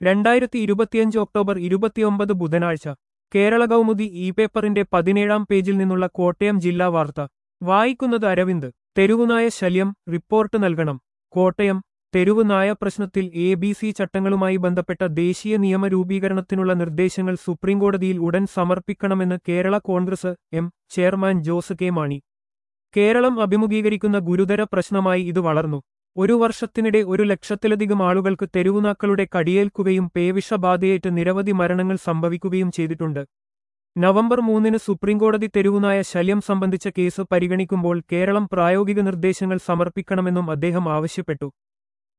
രണ്ടായിരത്തി ഇരുപത്തിയഞ്ച് ഒക്ടോബർ ഇരുപത്തിയൊമ്പത് ബുധനാഴ്ച കേരള കൗമുദി ഇ പേപ്പറിന്റെ പതിനേഴാം പേജിൽ നിന്നുള്ള കോട്ടയം ജില്ലാ വാർത്ത വായിക്കുന്നത് അരവിന്ദ് തെരുവുനായ ശല്യം റിപ്പോർട്ട് നൽകണം കോട്ടയം തെരുവ് നായ പ്രശ്നത്തിൽ എ ബി സി ചട്ടങ്ങളുമായി ബന്ധപ്പെട്ട ദേശീയ നിയമ രൂപീകരണത്തിനുള്ള നിർദ്ദേശങ്ങൾ സുപ്രീംകോടതിയിൽ ഉടൻ സമർപ്പിക്കണമെന്ന് Kerala Congress M chairman Jose K Mani Keralam അഭിമുഖീകരിക്കുന്ന ഗുരുതര പ്രശ്നമായി ഇത് വളർന്നു ഒരു വർഷത്തിനിടെ ഒരു ലക്ഷത്തിലധികം ആളുകൾക്ക് തെരുവുനാക്കളുടെ കടിയേൽക്കുകയും പേവിഷബാധയേറ്റ് നിരവധി മരണങ്ങൾ സംഭവിക്കുകയും ചെയ്തിട്ടുണ്ട് നവംബർ മൂന്നിന് സുപ്രീംകോടതി തെരുവുനായ ശല്യം സംബന്ധിച്ച കേസ് പരിഗണിക്കുമ്പോൾ കേരളം പ്രായോഗിക നിർദ്ദേശങ്ങൾ സമർപ്പിക്കണമെന്നും അദ്ദേഹം ആവശ്യപ്പെട്ടു